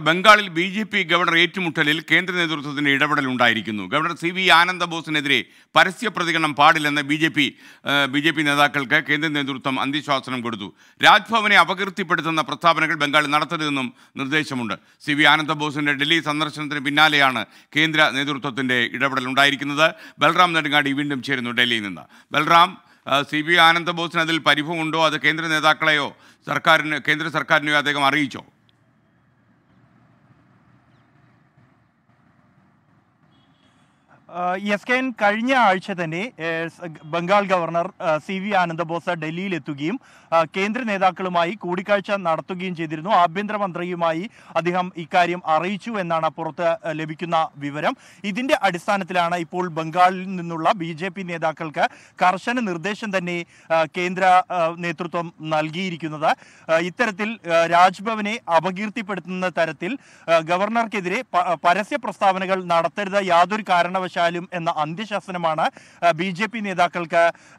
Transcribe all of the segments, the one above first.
ബംഗാളിൽ B J P governor ഏറ്റുമുട്ടലിൽ കേന്ദ്ര നേതൃത്വത്തിന്റെ ഇടപെടൽ ഉണ്ടായിരിക്കുന്നു ഗവർണർ സി വി ആനന്ദബോസിനെതിരെ പരസ്യ പ്രതികരണം പാടില്ലെന്ന് B J P B J P നേതാക്കൾക്ക് കേന്ദ്ര നേതൃത്വം അന്ത്യശാസനം കൊടുത്തു രാജ്ഭവനെ അപകീർത്തിപ്പെടുത്തുന്ന പ്രസ്താവനകൾ ബംഗാളിൽ നടത്തരുതെന്നും നിർദ്ദേശമുണ്ട് സി വി ആനന്ദബോസിന്റെ ഡൽഹി സന്ദർശനത്തിന് പിന്നാലെയാണ് കേന്ദ്ര നേതൃത്വത്തിന്റെ ഇടപെടൽ ഉണ്ടായിരിക്കുന്നത് ബൽറാം നെടുങ്ങാടി വീണ്ടും ചേരുന്നു ഡൽഹിയിൽ നിന്ന് ബൽറാം സി വി ആനന്ദബോസിന് അതിൽ പരിഭവമുണ്ടോ അത് കേന്ദ്ര നേതാക്കളെയോ സർക്കാരിന് കേന്ദ്ര സർക്കാരിനെയോ അദ്ദേഹം അറിയിച്ചോ എസ് കെ എൻ കഴിഞ്ഞ ആഴ്ച തന്നെ ഏഹ്, സ് ബംഗാൾ ഗവർണർ ഏഹ്, സി വി ആനന്ദബോസ് ഡൽഹിയിലെത്തുകയും ഏഹ്, കേന്ദ്ര നേതാക്കളുമായി കൂടിക്കാഴ്ച നടത്തുകയും ചെയ്തിരുന്നു ആഭ്യന്തരമന്ത്രിയുമായി അദ്ദേഹം ഇക്കാര്യം അറിയിച്ചു എന്നാണ് പുറത്ത് ഏഹ്, ലഭിക്കുന്ന വിവരം ഇതിന്റെ അടിസ്ഥാനത്തിലാണ് ഇപ്പോൾ ബംഗാളിൽ നിന്നുള്ള ബി ജെ പി നേതാക്കൾക്ക് കർശന നിർദ്ദേശം തന്നെ ഏഹ്, കേന്ദ്ര ഏഹ്, നേതൃത്വം നൽകിയിരിക്കുന്നത് ഏഹ്, ഇത്തരത്തിൽ ഏഹ്, രാജ്ഭവനെ അപകീർത്തിപ്പെടുത്തുന്ന തരത്തിൽ ഏഹ്, ഗവർണർക്കെതിരെ പ- പരസ്യ പ്രസ്താവനകൾ നടത്തരുത് യാതൊരു കാരണവശാലും എന്ന അന്ത്യശാസനമാണ് ബി ജെ പി നേതാക്കൾക്ക്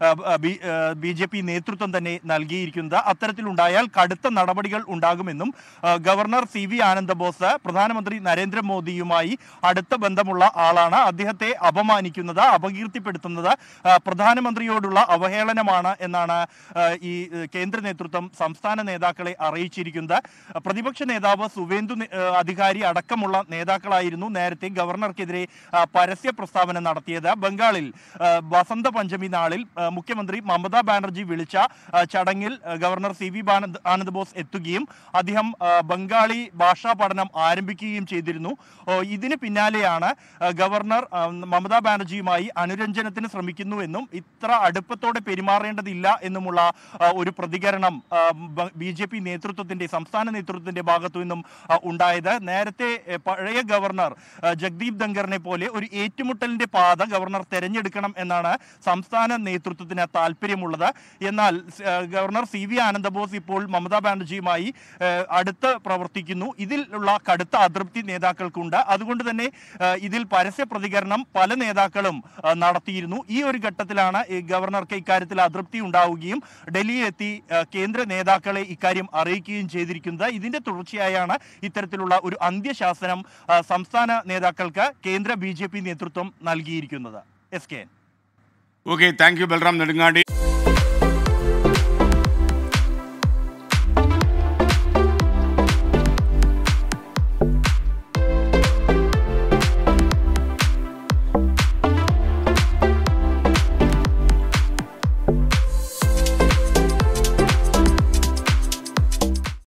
ബി ജെ പി നേതൃത്വം തന്നെ നൽകിയിരിക്കുന്നത് അത്തരത്തിലുണ്ടായാൽ കടുത്ത നടപടികൾ ഉണ്ടാകുമെന്നും ആ, ഗവർണർ സി വി ആനന്ദബോസ് പ്രധാനമന്ത്രി നരേന്ദ്രമോദിയുമായി അടുത്ത ബന്ധമുള്ള ആളാണ് അദ്ദേഹത്തെ അപമാനിക്കുന്നത് അപകീർത്തിപ്പെടുത്തുന്നത് ആ, പ്രധാനമന്ത്രിയോടുള്ള അവഹേളനമാണ് എന്നാണ് ആ, ഈ ഏഹ്, കേന്ദ്ര നേതൃത്വം സംസ്ഥാന നേതാക്കളെ അറിയിച്ചിരിക്കുന്നത് പ്രതിപക്ഷ നേതാവ് സുവേന്ദു നി- ഏഹ്, അധികാരി അടക്കമുള്ള നേതാക്കളായിരുന്നു നേരത്തെ ഗവർണർക്കെതിരെ ആ, പരസ്യ പ്രസ്താവന നടത്തിയത് ബംഗാളിൽ ആ, വസന്ത പഞ്ചമി നാളിൽ ആ, മുഖ്യമന്ത്രി മമതാ ബാനർജി വിളിച്ച ആ, ചടങ്ങിൽ ആ, ഗവർണർ സി വി ബാനന്ദ് ആനന്ദ് ബോസ് എത്തുകയും അദ്ദേഹം ആ, ബംഗാളി ഭാഷാ പഠനം ആരംഭിക്കുകയും ചെയ്തിരുന്നു ഓ, ഇതിന് പിന്നാലെയാണ് ആ, ഗവർണർ ആ, മമതാ ബാനർജിയുമായി അനുരഞ്ജനത്തിന് ശ്രമിക്കുന്നു എന്നും ഇത്ര അടുപ്പത്തോടെ പെരുമാറേണ്ടതില്ല എന്നുമുള്ള ആ, ഒരു പ്രതികരണം ബി ജെ പി നേതൃത്വത്തിന്റെ സംസ്ഥാന നേതൃത്വത്തിന്റെ ഭാഗത്തു നിന്നും ആ, ഉണ്ടായത് നേരത്തെ എ, പഴയ ഗവർണർ ആ, ജഗ്ദീപ് ധങ്കറിനെ പോലെ ഒരു ഏറ്റുമുട്ടലിന്റെ പാത ഗവർണർ തെരഞ്ഞെടുക്കണം എന്നാണ് സംസ്ഥാന നേതൃത്വത്തിന് താല്പര്യമുള്ളത് എന്നാൽ സ്- ആ, ഗവർണർ സി വി ആനന്ദബോസ് ഇപ്പോൾ മമതാ ബാനർജിയുമായി ആ, അടുത്ത് പ്രവർത്തിക്കുന്നു ഇതിലുള്ള കടുത്ത അതൃപ്തി നേതാക്കൾക്കുണ്ട് അതുകൊണ്ട് തന്നെ ആ, ഇതിൽ പരസ്യ പ്രതികരണം പല നേതാക്കളും ആ, നടത്തിയിരുന്നു ഈ ഒരു ഘട്ടത്തിലാണ് ഈ ഗവർണർക്ക് ഇക്കാര്യത്തിൽ അതൃപ്തി ഉണ്ടാവുകയും ഡൽഹിയിലെത്തി ആ, കേന്ദ്ര നേതാക്കളെ ഇക്കാര്യം അറിയിക്കുകയും ചെയ്തിരിക്കുന്നത് ഇതിന്റെ തുടർച്ചയായാണ് ഇത്തരത്തിലുള്ള ഒരു അന്ത്യശാസനം ആ, സംസ്ഥാന നേതാക്കൾക്ക് കേന്ദ്ര ബി നേതൃത്വം നൽകിയിരിക്കുന്നത് S K okay thank you Balram Nedungadi